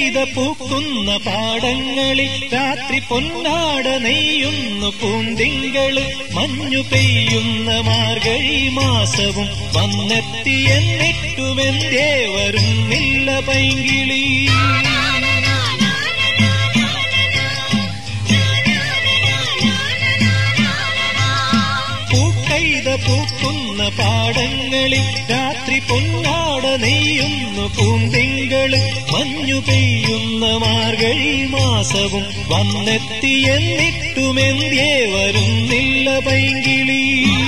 പൂക്കൈത പൂക്കുന്ന പാടങ്ങളിൽ രാത്രി പൊന്നാട നെയ്യുന്നു പൂന്തിങ്കള് മഞ്ഞു പെയ്യുന്ന മാർഗഴി മാസവും വന്നെത്തി എന്നിട്ടുമെന്തേ വരുന്നില്ല പൈങ്കിളി പൂക്കൈത പൂക്കുന്ന പാടങ്ങളിൽ രാത്രി പൊന്നാട നെയ്യുന്നു പൂന്തിങ്കള് മഞ്ഞു പെയ്യുന്ന മാർഗഴി മാസവും വന്നെത്തി എന്നിട്ടുമെന്തേ വരുന്നില്ല പൈങ്കിളി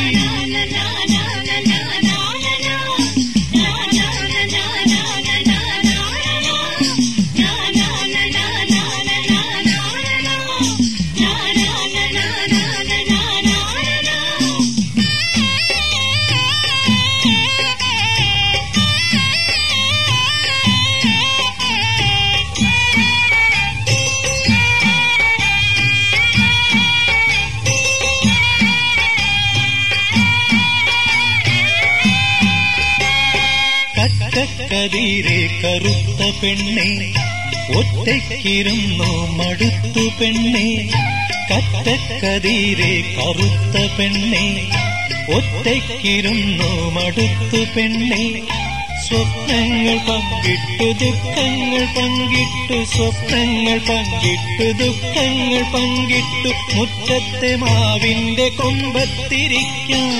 കക്കക്കതിരെ കറുത്ത പെണ്ണെ ഒറ്റയ്ക്കിരുന്നു മടുത്തു പെണ്ണെ കക്കക്കതിരെ കറുത്ത പെണ്ണെ ഒറ്റയ്ക്കിരുന്നു മടുത്തു പെണ്ണെ സ്വപ്നങ്ങൾ പങ്കിട്ടു ദുഃഖങ്ങൾ പങ്കിട്ടു സ്വപ്നങ്ങൾ പങ്കിട്ടു ദുഃഖങ്ങൾ പങ്കിട്ടു മുറ്റത്തെ മാവിന്റെ കൊമ്പത്തിരിക്കാം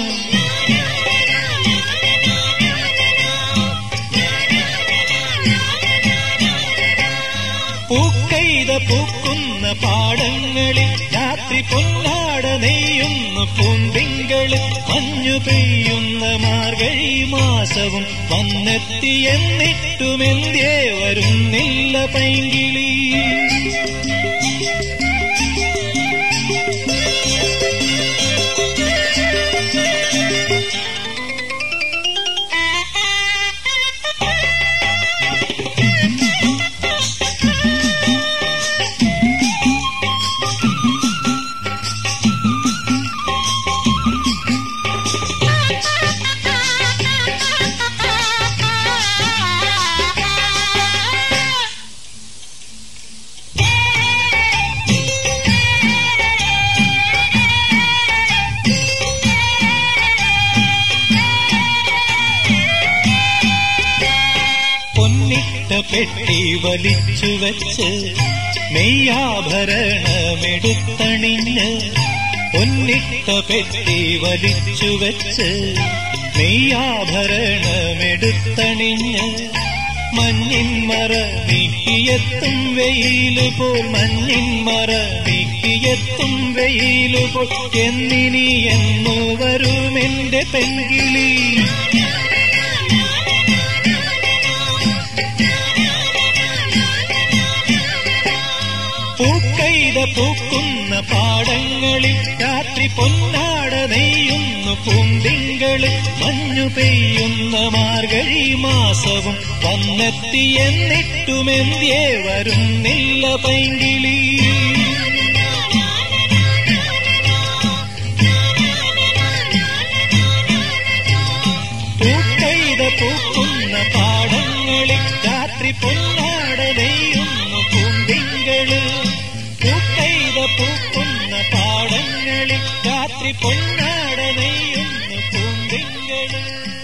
പൂക്കൈത പൂക്കുന്ന പാടങ്ങളിൽ രാത്രി പൊന്നാട നെയ്യുന്നു പൂന്തിങ്കള് മഞ്ഞു പെയ്യുന്ന മാർഗഴി മാസവും വന്നെത്തി എന്നിട്ടുമെന്തേ വരുന്നില്ല പൈങ്കിളി പൊന്നിട്ട പെട്ടി വലിച്ചു വെച്ച് നെയ്യാഭരണമെടുത്തണിഞ്ഞ് പൊന്നിട്ട പെട്ടി വലിച്ചു വെച്ച് നെയ്യാഭരണമെടുത്തണിഞ്ഞ് മഞ്ഞിൻ മറ നീക്കിയെത്തും വെയില് പോൽ മഞ്ഞിൻ മറ നീക്കിയെത്തും വെയില് പോൽ എന്നിനി എന്നു വരുമെന്റെ പെൺകിളി പൂക്കൈത പൂക്കുന്ന പാടങ്ങളിൽ രാത്രി പൊന്നാട നെയ്യുന്നു പൂന്തിങ്കള് മഞ്ഞു പെയ്യുന്ന മാർഗഴി മാസവും വന്നെത്തി എന്നിട്ടുമെന്തേ വരുന്നില്ല പൈങ്കിളി പൂക്കൈത പൂക്കുന്ന പാടങ്ങളിൽ രാത്രി പൊന്നാട നെയ്യുന്നു പൂന്തിങ്കള് പൂക്കൈത പൂക്കുന്ന പാടങ്ങളിൽ രാത്രി പൊന്നാട നെയ്യുന്നു പൂന്തിങ്കള്